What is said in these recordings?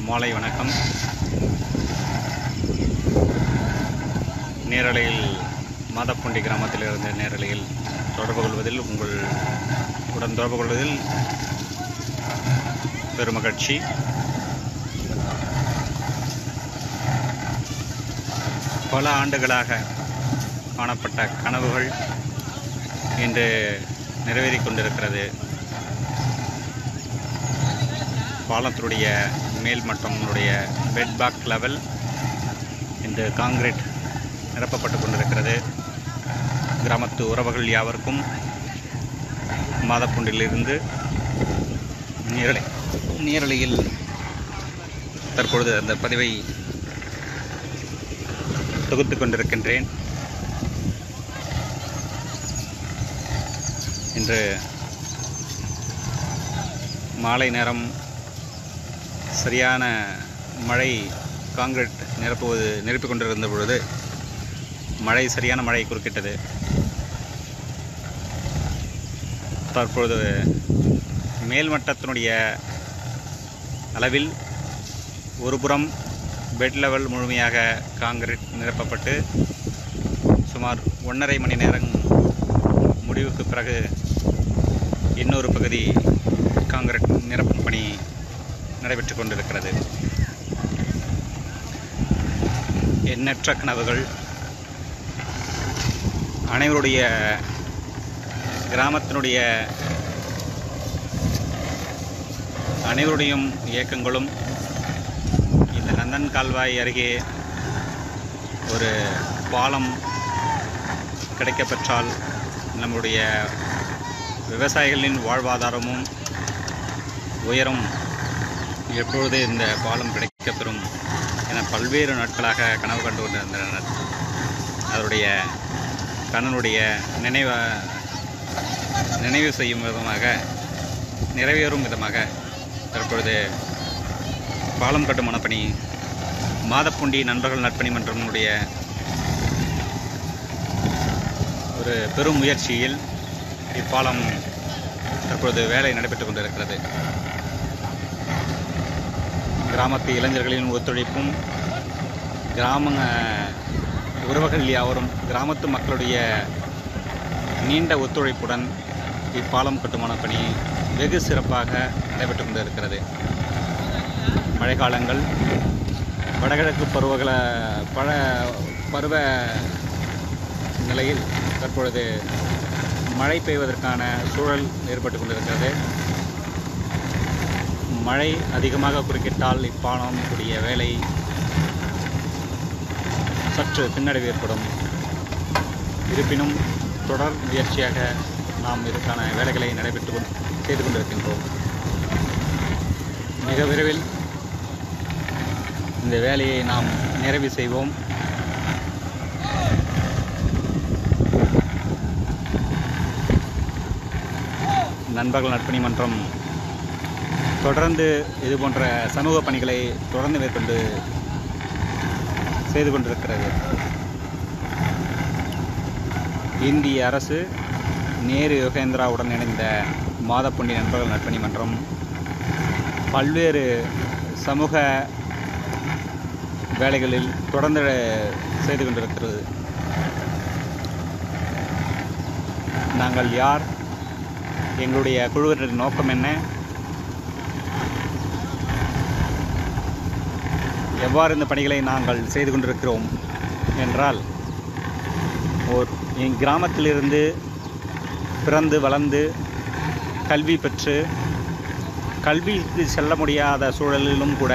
மாலை வணக்கம் நேரலையில் மாதப்பூண்டி கிராமத்தில் இருந்த நேரலையில் தொடர்பு கொள்வதில் உங்கள் உடன் தொடர்பு கொள்வதில் பெருமகிழ்ச்சி பல ஆண்டுகளாக காணப்பட்ட கனவுகள் இன்று நிறைவேறிக் கொண்டிருக்கிறது பாலத்தினுடைய மேல் மட்டத்தினுடைய பெட் பாக் லெவல் இன்று காங்கிரீட் நிரப்பப்பட்டு கொண்டிருக்கிறது கிராமத்து உறவுகள் யாவருக்கும் மாதப்புண்டிலிருந்து நீரலை நீரலையில் தற்பொழுது அந்த பதிவை தொகுத்து கொண்டிருக்கின்றேன் இன்று மாலை நேரம் சரியான மழை காங்கிரீட் நிரப்புவது நிரப்பிக் கொண்டிருந்த பொழுது மழை சரியான மழை குறுக்கிட்டது தற்பொழுது மேல்மட்டத்தினுடைய அளவில் ஒரு புறம் பெட் லெவல் முழுமையாக காங்கிரீட் நிரப்பப்பட்டு சுமார் ஒன்றரை மணி நேரம் முடிவுக்கு பிறகு இன்னொரு பகுதி காங்கிரீட் நிரப்பும் பணி நடைபெற்று கொண்டிருக்கிறது எண்ணற்ற கனவுகள் அனைவருடைய கிராமத்தினுடைய அனைவருடையும் இயக்கங்களும் இந்த நந்தன் கால்வாய் அருகே ஒரு பாலம் கிடைக்கப்பெற்றால் நம்முடைய விவசாயிகளின் வாழ்வாதாரமும் உயரும் எப்பொழுது இந்த பாலம் கிடைக்கப்பெறும் என பல்வேறு நாட்களாக கனவு கண்டு கொண்டிருந்தனர் அதனுடைய கண்ணனுடைய நினைவ நினைவு செய்யும் விதமாக நிறைவேறும் விதமாக தற்பொழுது பாலம் கட்டும் மனப்பணி மாதப்புண்டி நண்பர்கள் நற்பணி மன்றத்தினுடைய ஒரு பெரும் முயற்சியில் இப்பாலம் தற்பொழுது வேலை நடைபெற்றுக் கொண்டிருக்கிறது கிராமத்து இளைஞர்களின் ஒத்துழைப்பும் கிராம உறவுகள் யாவரும் கிராமத்து மக்களுடைய நீண்ட ஒத்துழைப்புடன் இப்பாலம் கட்டுமான பணி வெகு சிறப்பாக நடைபெற்று கொண்டிருக்கிறது மழைக்காலங்கள் வடகிழக்கு பருவகால பழ பருவ நிலையில் தற்பொழுது மழை பெய்வதற்கான சூழல் ஏற்பட்டு கொண்டிருக்கிறது மழை அதிகமாக குறுக்கிட்டால் இப்பாலம் கூடிய வேலை சற்று பின்னடைவு ஏற்படும் இருப்பினும் தொடர் முயற்சியாக நாம் இதற்கான வேலைகளை நடைபெற்று கொண்டு செய்து கொண்டிருக்கின்றோம் மிக விரைவில் இந்த வேலையை நாம் நிறைவு செய்வோம் நண்பர்கள் நற்பணி மன்றம் தொடர்ந்து இது போன்ற சமூக பணிகளை தொடர்ந்து மேற்கொண்டு செய்து கொண்டிருக்கிறது இந்திய அரசு நேரு யோகேந்திராவுடன் இணைந்த மாதப்புண்டி நண்பர்கள் நற்பணி மன்றம் பல்வேறு சமூக வேலைகளில் தொடர்ந்து செய்து கொண்டிருக்கிறது நாங்கள் யார் எங்களுடைய குழுவினரின் நோக்கம் என்ன எவ்வாறு இந்த பணிகளை நாங்கள் செய்து கொண்டிருக்கிறோம் என்றால் ஓர் என் கிராமத்திலிருந்து பிறந்து வளர்ந்து கல்வி பெற்று கல்விக்கு செல்ல முடியாத சூழலிலும் கூட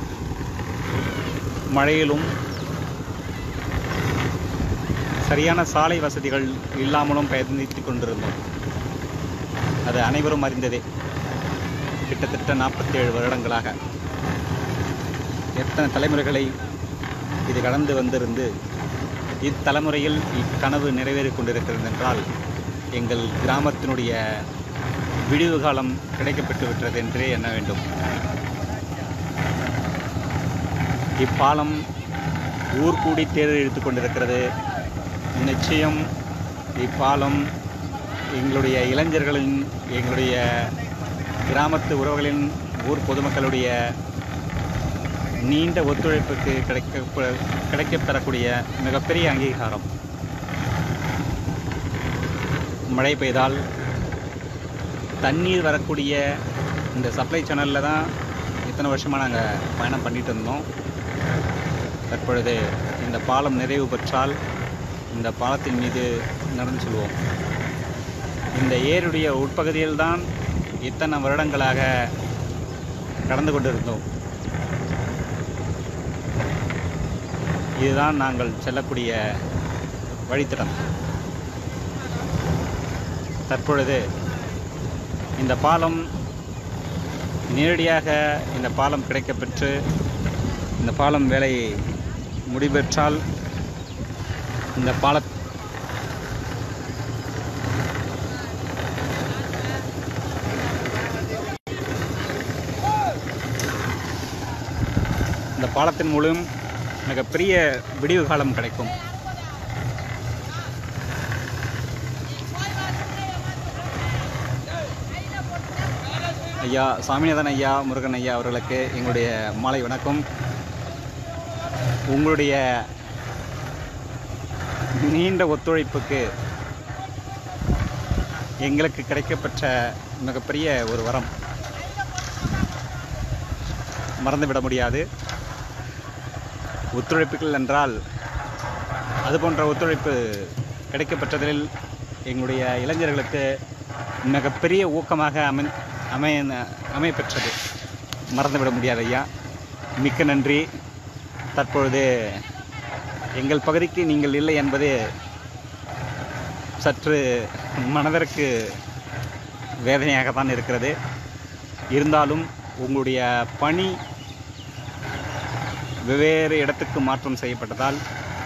மழையிலும் சரியான சாலை வசதிகள் இல்லாமலும் பயணித்து கொண்டிருந்தோம் அது அனைவரும் அறிந்ததே கிட்டத்தட்ட நாற்பத்தேழு வருடங்களாக எத்தனை தலைமுறைகளை இது கடந்து வந்திருந்து இத்தலைமுறையில் இக்கனவு நிறைவேறிக் கொண்டிருக்கிறது என்றால் எங்கள் கிராமத்தினுடைய விடிவு காலம் கிடைக்கப்பெற்று விட்டது என்றே எண்ண வேண்டும் இப்பாலம் ஊர் கூடி தேர் இழுத்து கொண்டிருக்கிறது நிச்சயம் இப்பாலம் எங்களுடைய இளைஞர்களின் எங்களுடைய கிராமத்து உறவுகளின் ஊர் பொதுமக்களுடைய நீண்ட ஒத்துழைப்புக்கு கிடைக்க கிடைக்கப்பெறக்கூடிய மிகப்பெரிய அங்கீகாரம் மழை பெய்தால் தண்ணீர் வரக்கூடிய இந்த சப்ளை சேனலில் தான் இத்தனை வருஷமாக நாங்கள் பயணம் பண்ணிட்டு இருந்தோம் தற்பொழுது இந்த பாலம் நிறைவு பெற்றால் இந்த பாலத்தின் மீது நடந்து செல்வோம் இந்த ஏருடைய உட்பகுதியில் தான் இத்தனை வருடங்களாக கடந்து கொண்டிருந்தோம் இதுதான் நாங்கள் செல்லக்கூடிய வழித்தடம் தற்பொழுது இந்த பாலம் நேரடியாக இந்த பாலம் கிடைக்கப்பெற்று இந்த பாலம் வேலை முடிபெற்றால் இந்த பால இந்த பாலத்தின் மூலம் மிகப்பெரிய விடிவு காலம் கிடைக்கும் ஐயா சாமிநாதன் ஐயா முருகன் ஐயா அவர்களுக்கு எங்களுடைய மாலை வணக்கம் உங்களுடைய நீண்ட ஒத்துழைப்புக்கு எங்களுக்கு கிடைக்கப்பெற்ற மிகப்பெரிய ஒரு வரம் மறந்துவிட முடியாது ஒத்துழைப்புகள் என்றால் அது போன்ற ஒத்துழைப்பு கிடைக்கப்பெற்றதில் எங்களுடைய இளைஞர்களுக்கு மிகப்பெரிய ஊக்கமாக அமை அமைய அமையப்பெற்றது மறந்துவிட முடியாது ஐயா மிக்க நன்றி தற்பொழுது எங்கள் பகுதிக்கு நீங்கள் இல்லை என்பது சற்று மனதிற்கு வேதனையாகத்தான் இருக்கிறது இருந்தாலும் உங்களுடைய பணி வெவ்வேறு இடத்துக்கு மாற்றம் செய்யப்பட்டதால்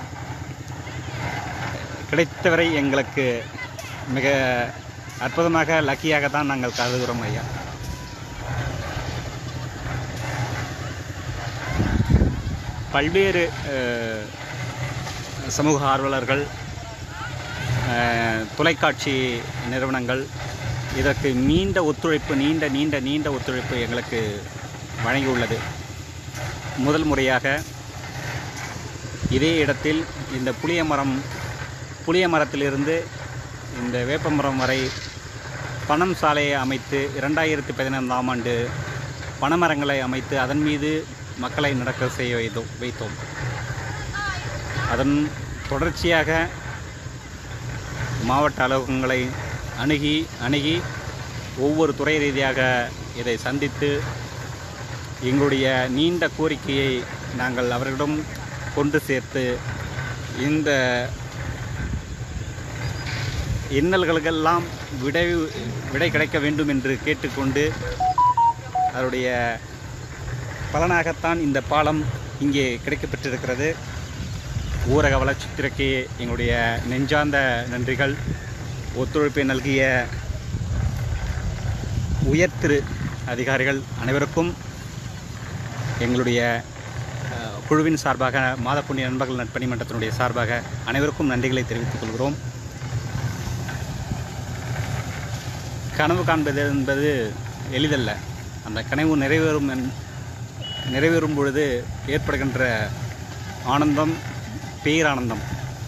கிடைத்தவரை எங்களுக்கு மிக அற்புதமாக லக்கியாக தான் நாங்கள் கருதுகிறோம் ஐயா பல்வேறு அஹ், சமூக ஆர்வலர்கள் அஹ், தொலைக்காட்சி நிறுவனங்கள் இதற்கு நீண்ட ஒத்துழைப்பு நீண்ட நீண்ட நீண்ட ஒத்துழைப்பு எங்களுக்கு வழங்கியுள்ளது முதல் முறையாக இதே இடத்தில் இந்த புளிய மரம் புளிய மரத்திலிருந்து இந்த வேப்பமரம் வரை பனம் சாலையை அமைத்து இரண்டாயிரத்தி பதினைந்தாம் ஆண்டு பனைமரங்களை அமைத்து அதன் மீது மக்களை நடக்க செய்ய வைத்தோம் வைத்தோம் அதன் தொடர்ச்சியாக மாவட்ட அலுவலகங்களை அணுகி அணுகி ஒவ்வொரு துறை ரீதியாக இதை சந்தித்து எங்களுடைய நீண்ட கோரிக்கையை நாங்கள் அவர்களிடம் கொண்டு சேர்த்து இந்த இன்னல்களுக்கெல்லாம் விடை விடை கிடைக்க வேண்டும் என்று கேட்டுக்கொண்டு அதனுடைய பலனாகத்தான் இந்த பாலம் இங்கே கிடைக்கப்பெற்றிருக்கிறது ஊரக வளர்ச்சித்துறைக்கு எங்களுடைய நெஞ்சார்ந்த நன்றிகள் ஒத்துழைப்பை நல்கிய உயர்திரு அதிகாரிகள் அனைவருக்கும் எங்களுடைய அஹ், குழுவின் சார்பாக மாதப்புண்ணிய நண்பர்கள் நட்பணி மன்றத்தினுடைய சார்பாக அனைவருக்கும் நன்றிகளை தெரிவித்துக் கொள்கிறோம் கனவு காண்பது என்பது எளிதல்ல அந்த கனவு நிறைவேறும் என்- நிறைவேறும் பொழுது ஏற்படுகின்ற ஆனந்தம் பேரானந்தம்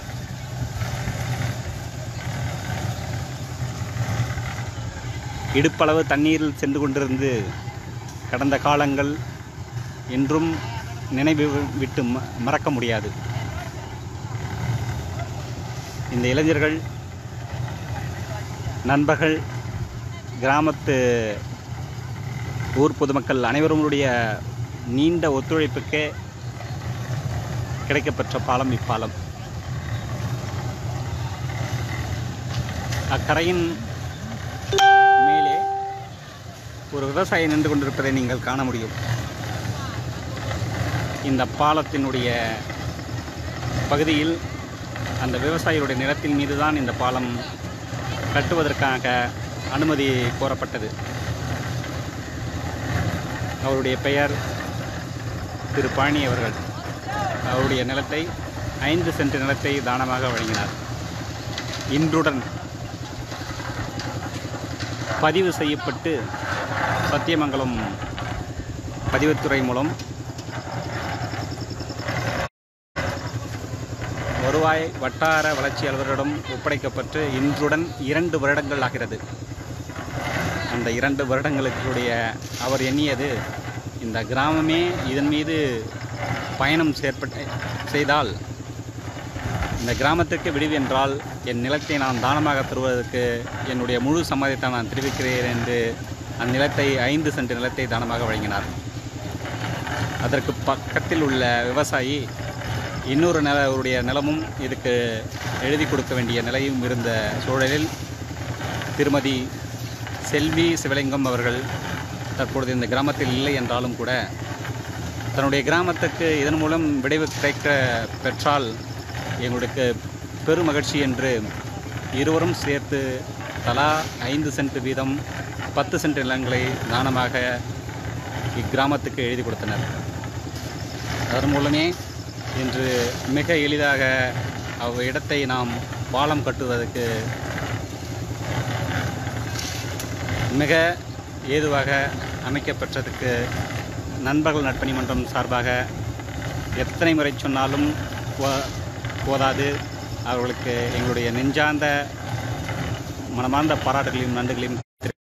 இடுப்பளவு தண்ணீரில் சென்று கொண்டிருந்து கடந்த காலங்கள் என்றும் நினைவு விட்டு ம- மறக்க முடியாது இந்த இளைஞர்கள் நண்பர்கள் கிராமத்து ஊர் பொதுமக்கள் அனைவருடைய நீண்ட ஒத்துழைப்புக்கே கிடைக்கப்பெற்ற பாலம் இப்பாலம் அக்கரையின் மேலே ஒரு விவசாயி நின்று கொண்டிருப்பதை நீங்கள் காண முடியும் இந்த பாலத்தினுடைய பகுதியில் அந்த விவசாயியுடைய நிலத்தின் மீது தான் இந்த பாலம் கட்டுவதற்காக அனுமதி கோரப்பட்டது அவருடைய பெயர் திரு பழனி அவர்கள் அவருடைய நிலத்தை ஐந்து சென்ட் நிலத்தை தானமாக வழங்கினார் இன்றுடன் பதிவு செய்யப்பட்டு சத்தியமங்கலம் பதிவுத்துறை மூலம் வருவாய் வட்டார வளர்ச்சி அலுவலரிடம் ஒப்படைக்கப்பட்டு இன்றுடன் இரண்டு வருடங்கள் ஆகிறது அந்த இரண்டு வருடங்களுக்குடைய அவர் எண்ணியது இந்த கிராமமே இதன் மீது பயணம் செயற்பட்ட செய்தால் இந்த கிராமத்திற்கு விடுவி என்றால் என் நிலத்தை நான் தானமாக தருவதற்கு என்னுடைய முழு சம்மதத்தை நான் தெரிவிக்கிறேன் என்று அந்நிலத்தை ஐந்து சென்ட் நிலத்தை தானமாக வழங்கினார் அதற்கு பக்கத்தில் உள்ள விவசாயி இன்னொரு நில அவருடைய நிலமும் இதுக்கு எழுதி கொடுக்க வேண்டிய நிலையும் இருந்த சூழலில் திருமதி செல்வி சிவலிங்கம் அவர்கள் தற்பொழுது இந்த கிராமத்தில் இல்லை என்றாலும் கூட தன்னுடைய கிராமத்துக்கு இதன் மூலம் விளைவு கிடைக்க பெற்றால் எங்களுக்கு பெரும் மகிழ்ச்சி என்று இருவரும் சேர்த்து தலா ஐந்து சென்ட் வீதம் பத்து சென்ட் நிலங்களை தானமாக இக்கிராமத்துக்கு எழுதி கொடுத்தனர் அதன் மூலமே இன்று மிக எளிதாக அவ் இடத்தை நாம் பாலம் கட்டுவதற்கு மிக ஏதுவாக அமைக்கப்பெற்றதுக்கு நண்பர்கள் நட்பணி மன்றம் சார்பாக எத்தனை முறை சொன்னாலும் போ- போதாது அவர்களுக்கு எங்களுடைய நெஞ்சார்ந்த மனமார்ந்த பாராட்டுகளையும் நன்றிகளையும் தெரிவித்துக்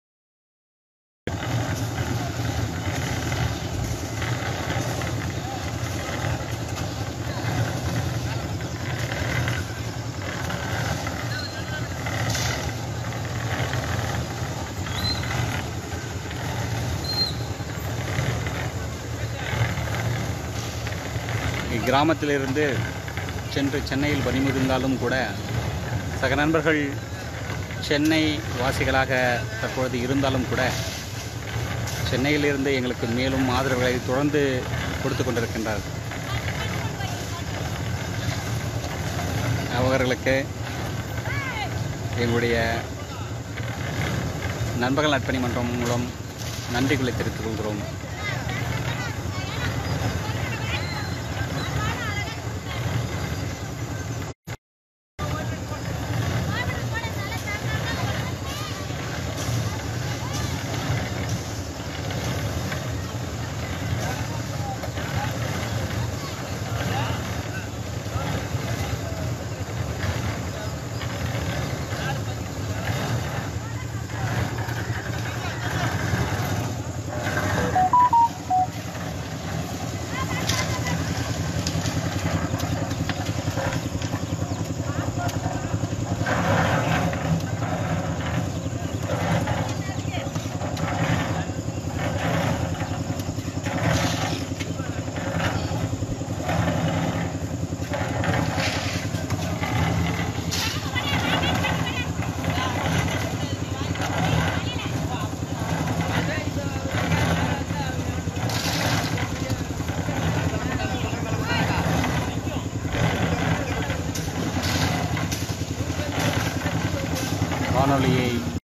இக்கிராமத்திலிருந்து சென்று சென்னையில் பணிபுரிந்தாலும் கூட சக நண்பர்கள் சென்னை வாசிகளாக தற்பொழுது இருந்தாலும் கூட சென்னையிலிருந்து எங்களுக்கு மேலும் ஆதரவுகளை தொடர்ந்து கொடுத்து கொண்டிருக்கின்றார் அவர்களுக்கு எங்களுடைய நண்பர்கள் நட்பணி மன்றம் மூலம் நன்றிகளை தெரிவித்துக் கொள்கிறோம் வானொலியை